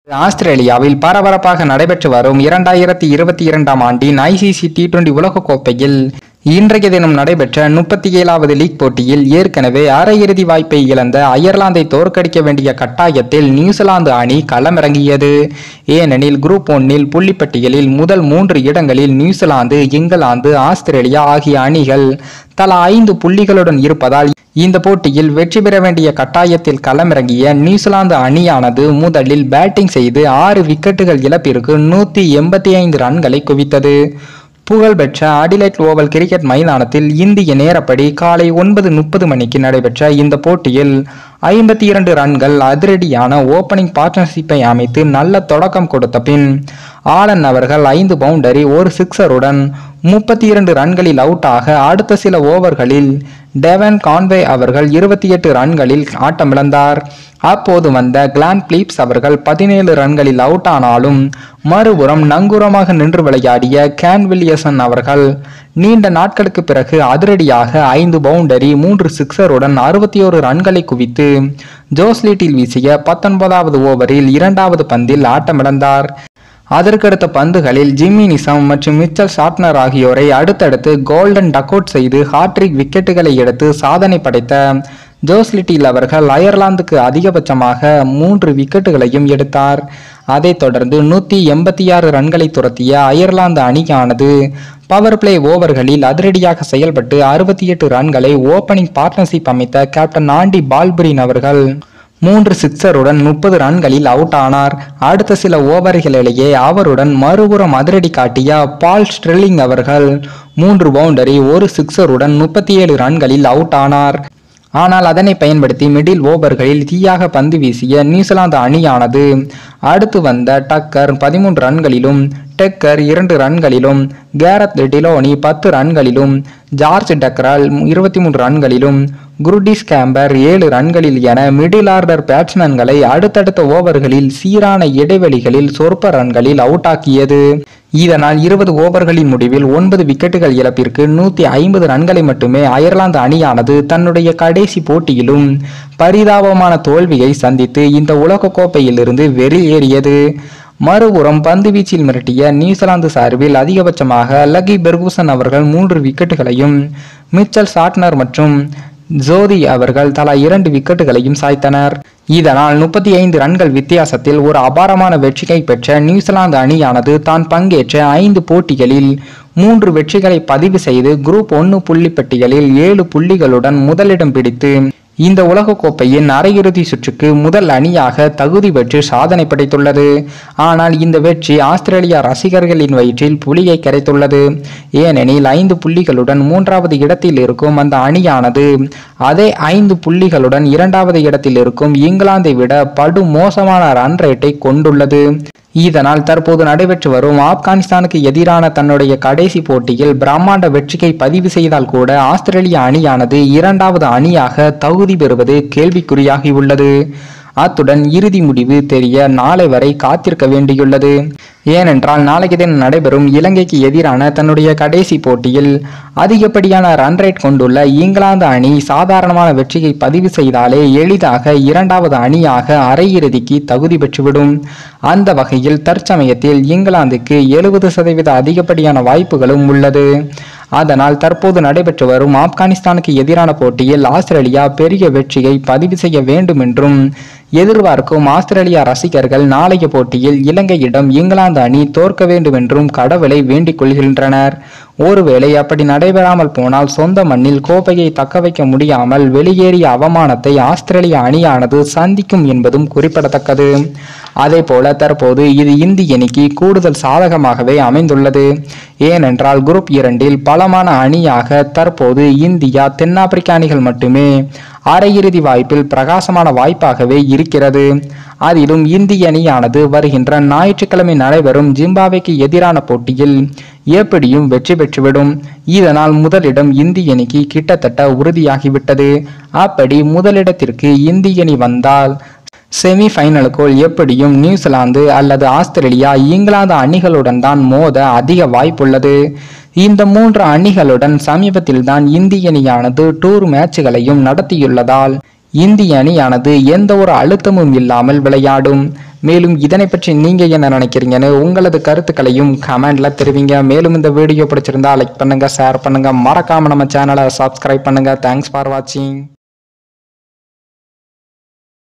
ஆஸ்திரேலியாவில் பரபரப்பாக நடைபெற்று வரும் இரண்டாயிரத்தி இருபத்தி இரண்டாம் ஆண்டின் ஐசிசி டி டுவெண்டி உலகக்கோப்பையில் இன்றைய தினம் நடைபெற்ற முப்பத்தி ஏழாவது லீக் போட்டியில் ஏற்கனவே அரையிறுதி வாய்ப்பை இழந்த அயர்லாந்தை தோற்கடிக்க வேண்டிய கட்டாயத்தில் நியூசிலாந்து அணி களமிறங்கியது ஏனெனில் குரூப் ஒன்னில் புள்ளிப்பட்டியலில் முதல் மூன்று இடங்களில் நியூசிலாந்து இங்கிலாந்து ஆஸ்திரேலியா ஆகிய அணிகள் தலா ஐந்து புள்ளிகளுடன் இருப்பதால் இந்த போட்டியில் வெற்றி பெற வேண்டிய கட்டாயத்தில் களமிறங்கிய நியூசிலாந்து அணியானது முதலில் பேட்டிங் செய்து ஆறு விக்கெட்டுகள் இழப்பிற்கு நூத்தி எண்பத்தி ஐந்து ரன்களை குவித்தது புகழ்பெற்ற அடிலைட் ஓவல் கிரிக்கெட் மைதானத்தில் இந்திய நேரப்படி காலை ஒன்பது முப்பது மணிக்கு நடைபெற்ற இந்த போட்டியில் ஐம்பத்தி இரண்டு ரன்கள் அதிரடியான ஓபனிங் பார்ட்னர்ஷிப்பை அமைத்து நல்ல தொடக்கம் கொடுத்த பின் ஆலன் அவர்கள் ஐந்து பவுண்டரி ஒரு சிக்ஸருடன் முப்பத்தி இரண்டு ரன்களில் அவுட் ஆக அடுத்த சில ஓவர்களில் டெவன் கான்வே அவர்கள் இருபத்தி எட்டு ரன்களில் ஆட்டமிழந்தார் அப்போது வந்த கிளான் பிலிப்ஸ் அவர்கள் பதினேழு ரன்களில் அவுட் ஆனாலும் மறுபுறம் நங்கூரமாக நின்று விளையாடிய கேன் வில்லியசன் அவர்கள் நீண்ட நாட்களுக்கு பிறகு அதிரடியாக ஐந்து பவுண்டரி மூன்று சிக்ஸருடன் அறுபத்தி ஒரு ரன்களை குவித்து ஜோஸ்லீட்டில் வீசிய பத்தொன்பதாவது ஓவரில் இரண்டாவது பந்தில் ஆட்டமிழந்தார் அதற்கடுத்த பந்துகளில் ஜிம்மி நிசம் மற்றும் மிச்சல் ஷாட்னர் ஆகியோரை அடுத்தடுத்து கோல்டன் டக்கவுட் செய்து ஹாட்ரிக் விக்கெட்டுகளை எடுத்து சாதனை படைத்த ஜோஸ்லிட்டில் அவர்கள் அயர்லாந்துக்கு அதிகபட்சமாக மூன்று விக்கெட்டுகளையும் எடுத்தார் அதைத் தொடர்ந்து நூற்றி எண்பத்தி ஆறு ரன்களை துரத்திய அயர்லாந்து அணியானது பவர் பிளே ஓவர்களில் அதிரடியாக செயல்பட்டு அறுபத்தி எட்டு ரன்களை ஓபனிங் பார்ட்னர்ஷிப் அமைத்த கேப்டன் ஆண்டி பால்புரின் அவர்கள் மூன்று சிக்ஸருடன் முப்பது ரன்களில் அவுட் ஆனார் அடுத்த சில ஓவர்களிலேயே அவருடன் மறுபுறம் அதிரடி காட்டிய பால் ஸ்ட்ரெல்லிங் அவர்கள் மூன்று பவுண்டரி ஒரு சிக்ஸருடன் முப்பத்தி ஏழு ரன்களில் அவுட் ஆனார் ஆனால் அதனை பயன்படுத்தி மிடில் ஓவர்களில் தீயாக பந்து வீசிய நியூசிலாந்து அணியானது அடுத்து வந்த டக்கர் பதிமூன்று ரன்களிலும் டெக்கர் இரண்டு ரன்களிலும் கேரத் டிலோனி பத்து ரன்களிலும் ஜார்ஜ் டக்கரால் இருபத்தி மூன்று ரன்களிலும் குருடிஸ் கேம்பர் ஏழு ரன்களில் என மிடில் ஆர்டர் பேட்ஸ்மேன்களை அடுத்தடுத்த ஓவர்களில் சீரான இடைவெளிகளில் சொற்ப ரன்களில் அவுட் ஆக்கியது இதனால் இருபது ஓவர்களின் முடிவில் ஒன்பது விக்கெட்டுகள் இழப்பிற்கு நூத்தி ஐம்பது ரன்களை மட்டுமே அயர்லாந்து அணியானது தன்னுடைய கடைசி போட்டியிலும் பரிதாபமான தோல்வியை சந்தித்து இந்த உலகக்கோப்பையிலிருந்து வெளியேறியது மறுபுறம் பந்து வீச்சில் மிரட்டிய நியூசிலாந்து சார்பில் அதிகபட்சமாக லக்கி பெர்கூசன் அவர்கள் மூன்று விக்கெட்டுகளையும் மிச்சல் சாட்னர் மற்றும் ஜோதி அவர்கள் தலா இரண்டு விக்கெட்டுகளையும் சாய்த்தனர் இதனால் முப்பத்தி ஐந்து ரன்கள் வித்தியாசத்தில் ஒரு அபாரமான வெற்றியை பெற்ற நியூசிலாந்து அணியானது தான் பங்கேற்ற ஐந்து போட்டிகளில் மூன்று வெற்றிகளை பதிவு செய்து குரூப் ஒன்று புள்ளிப்பட்டியலில் ஏழு புள்ளிகளுடன் முதலிடம் பிடித்து இந்த உலகக்கோப்பையின் அரையிறுதி சுற்றுக்கு முதல் அணியாக தகுதி பெற்று சாதனை படைத்துள்ளது ஆனால் இந்த வெற்றி ஆஸ்திரேலியா ரசிகர்களின் வயிற்றில் புலியை கரைத்துள்ளது ஏனெனில் ஐந்து புள்ளிகளுடன் மூன்றாவது இடத்தில் இருக்கும் அந்த அணியானது அதே ஐந்து புள்ளிகளுடன் இரண்டாவது இடத்தில் இருக்கும் இங்கிலாந்தை விட படு மோசமான ரன் ரேட்டை கொண்டுள்ளது இதனால் தற்போது நடைபெற்று வரும் ஆப்கானிஸ்தானுக்கு எதிரான தன்னுடைய கடைசி போட்டியில் பிரம்மாண்ட வெற்றியை பதிவு செய்தால் கூட ஆஸ்திரேலிய அணியானது இரண்டாவது அணியாக தகுதி பெறுவது கேள்விக்குறியாகியுள்ளது அத்துடன் இறுதி முடிவு தெரிய நாளை வரை காத்திருக்க வேண்டியுள்ளது ஏனென்றால் நாளைக்கு தினம் நடைபெறும் இலங்கைக்கு எதிரான தன்னுடைய கடைசி போட்டியில் அதிகப்படியான ரன் ரேட் கொண்டுள்ள இங்கிலாந்து அணி சாதாரணமான வெற்றியை பதிவு செய்தாலே எளிதாக இரண்டாவது அணியாக அரையிறுதிக்கு தகுதி பெற்றுவிடும் அந்த வகையில் தற்சமயத்தில் இங்கிலாந்துக்கு எழுபது சதவீத அதிகப்படியான வாய்ப்புகளும் உள்ளது அதனால் தற்போது நடைபெற்று வரும் ஆப்கானிஸ்தானுக்கு எதிரான போட்டியில் ஆஸ்திரேலியா பெரிய வெற்றியை பதிவு செய்ய வேண்டும் என்றும் எதிர்பார்க்கும் ஆஸ்திரேலியா ரசிகர்கள் நாளைய போட்டியில் இலங்கையிடம் இங்கிலாந்து அணி தோற்க வேண்டும் என்றும் கடவுளை வேண்டிக் கொள்கின்றனர் ஒருவேளை அப்படி நடைபெறாமல் போனால் சொந்த மண்ணில் கோப்பையை தக்க வைக்க முடியாமல் வெளியேறிய அவமானத்தை ஆஸ்திரேலிய அணியானது சந்திக்கும் என்பதும் குறிப்பிடத்தக்கது அதே போல தற்போது இது இந்திய அணிக்கு கூடுதல் சாதகமாகவே அமைந்துள்ளது ஏனென்றால் குரூப் இரண்டில் பலமான அணியாக தற்போது இந்தியா தென்னாப்பிரிக்க அணிகள் மட்டுமே அரையிறுதி வாய்ப்பில் பிரகாசமான வாய்ப்பாகவே இருக்கிறது அதிலும் இந்திய அணியானது வருகின்ற ஞாயிற்றுக்கிழமை நடைபெறும் ஜிம்பாப்வேக்கு எதிரான போட்டியில் எப்படியும் வெற்றி பெற்றுவிடும் இதனால் முதலிடம் இந்திய அணிக்கு கிட்டத்தட்ட உறுதியாகிவிட்டது அப்படி முதலிடத்திற்கு இந்திய அணி வந்தால் செமி ஃபைனலுக்குள் எப்படியும் நியூசிலாந்து அல்லது ஆஸ்திரேலியா இங்கிலாந்து அணிகளுடன் தான் மோத அதிக வாய்ப்புள்ளது இந்த மூன்று அணிகளுடன் சமீபத்தில் தான் இந்திய அணியானது டூர் மேட்சுகளையும் நடத்தியுள்ளதால் இந்திய அணியானது எந்த ஒரு அழுத்தமும் இல்லாமல் விளையாடும் மேலும் இதனை பற்றி நீங்க என்ன நினைக்கிறீங்கன்னு உங்களது கருத்துக்களையும் கமெண்ட்ல தெரிவிங்க மேலும் இந்த வீடியோ பிடிச்சிருந்தா லைக் பண்ணுங்க ஷேர் பண்ணுங்க மறக்காம நம்ம சேனலை சப்ஸ்கிரைப் பண்ணுங்க தேங்க்ஸ் ஃபார் வாட்சிங்